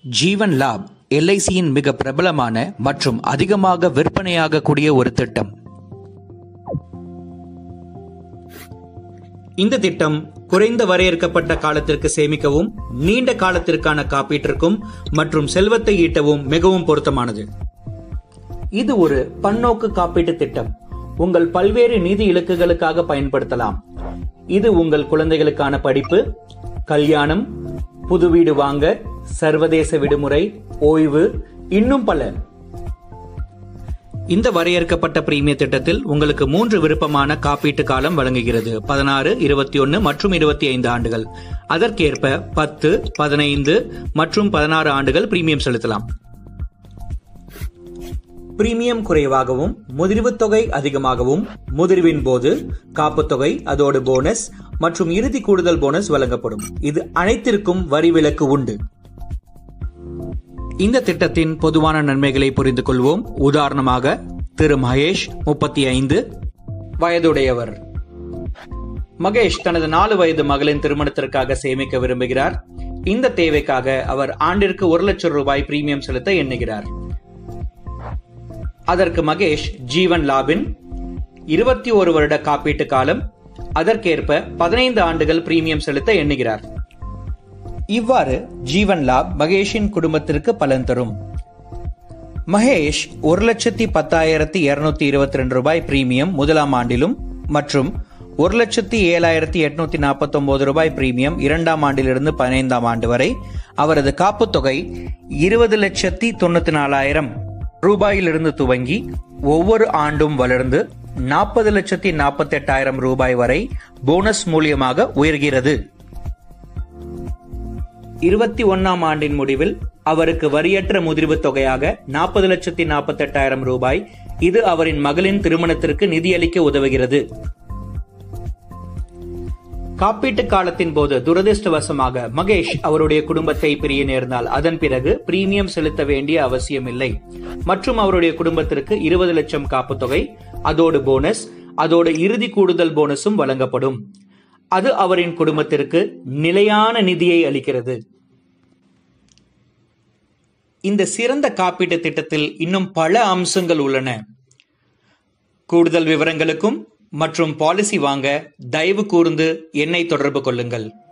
ஜீவன் லாப் எல்ஐசியின் மிக பிரபலமான மற்றும் அதிகமாக விற்பனையாகக்கூடிய ஒரு திட்டம் இந்த திட்டம் குறைந்த வரையறுக்கப்பட்ட காலத்திற்கு சேமிக்கவும் நீண்ட காலத்திற்கான காப்பீட்டிற்கும் மற்றும் செல்வத்தை ஈட்டவும் மிகவும் பொருத்தமானது இது ஒரு பன்னோக்கு காப்பீட்டு திட்டம் உங்கள் பல்வேறு நிதி இலக்குகளுக்காக பயன்படுத்தலாம் இது உங்கள் குழந்தைகளுக்கான படிப்பு கல்யாணம் புது வீடு வாங்க சர்வதேச விடுமுறை ஓய்வு இன்னும் பல இந்த வரையறுக்கப்பட்ட பிரீமிய திட்டத்தில் உங்களுக்கு மூன்று விருப்பமான காப்பீட்டு காலம் வழங்குகிறது பதினாறு இருபத்தி ஒன்னு மற்றும் இருபத்தி ஐந்து ஆண்டுகள் அதற்கேற்ப பத்து பதினைந்து மற்றும் பதினாறு ஆண்டுகள் பிரீமியம் செலுத்தலாம் பிரீமியம் குறைவாகவும் முதிர்வுத் தொகை அதிகமாகவும் முதிர்வின் போது காப்புத் தொகை அதோடு போனஸ் மற்றும் இறுதி கூடுதல் போனஸ் வழங்கப்படும் இது அனைத்திற்கும் வரி விலக்கு உண்டு இந்த திட்டத்தின் பொதுவான நன்மைகளை புரிந்து கொள்வோம் உதாரணமாக திரு மகேஷ் முப்பத்தி ஐந்து வயதுடையவர் மகேஷ் தனது நாலு வயது மகளின் திருமணத்திற்காக சேமிக்க விரும்புகிறார் இந்த தேவைக்காக அவர் ஆண்டிற்கு ஒரு லட்சம் ரூபாய் பிரீமியம் செலுத்த எண்ணுகிறார் அதற்கு மகேஷ் ஜீவன் லாபின் இருபத்தி ஒரு வருட காப்பீட்டு காலம் அதற்கேற்ப பதினைந்து ஆண்டுகள் பிரீமியம் செலுத்த எண்ணுகிறார் இவ்வாறு ஜீவன் லாப் மகேஷின் குடும்பத்திற்கு பலன் தரும் மகேஷ் ஒரு லட்சத்தி பத்தாயிரத்தி இருநூத்தி இருபத்தி ரெண்டு ரூபாய் பிரீமியம் முதலாம் ஆண்டிலும் மற்றும் ஒரு லட்சத்தி ஏழாயிரத்தி எட்நூத்தி நாற்பத்தி ஒன்பது ரூபாய் பிரீமியம் இரண்டாம் ஆண்டிலிருந்து பதினைந்தாம் ஆண்டு வரை அவரது காப்புத் தொகை இருபது லட்சத்தி தொண்ணூத்தி நாலாயிரம் ரூபாயிலிருந்து துவங்கி ஒவ்வொரு ஆண்டும் வளர்ந்து நாற்பது லட்சத்தி நாற்பத்தி எட்டாயிரம் ரூபாய் வரை போனஸ் மூலியமாக உயர்கிறது இருபத்தி ஒன்னாம் ஆண்டின் முடிவில் அவருக்கு வரியற்ற முதிர்வு தொகையாக நாற்பது லட்சத்தி நாற்பத்தி எட்டாயிரம் ரூபாய் இது அவரின் மகளின் திருமணத்திற்கு நிதியளிக்க உதவுகிறது காப்பீட்டு காலத்தின் போது துரதிருஷ்டவசமாக மகேஷ் அவருடைய குடும்பத்தை பிரிய நேர்ந்தால் அதன் பிறகு பிரீமியம் செலுத்த வேண்டிய அவசியமில்லை மற்றும் அவருடைய குடும்பத்திற்கு இருபது லட்சம் காப்பு தொகை அதோடு போனஸ் அதோடு இறுதி கூடுதல் போனஸும் வழங்கப்படும் அது அவரின் குடும்பத்திற்கு நிலையான நிதியை அளிக்கிறது இந்த சிறந்த காப்பீட்டு திட்டத்தில் இன்னும் பல அம்சங்கள் உள்ளன கூடுதல் விவரங்களுக்கும் மற்றும் பாலிசி வாங்க தயவு கூர்ந்து என்னை தொடர்பு கொள்ளுங்கள்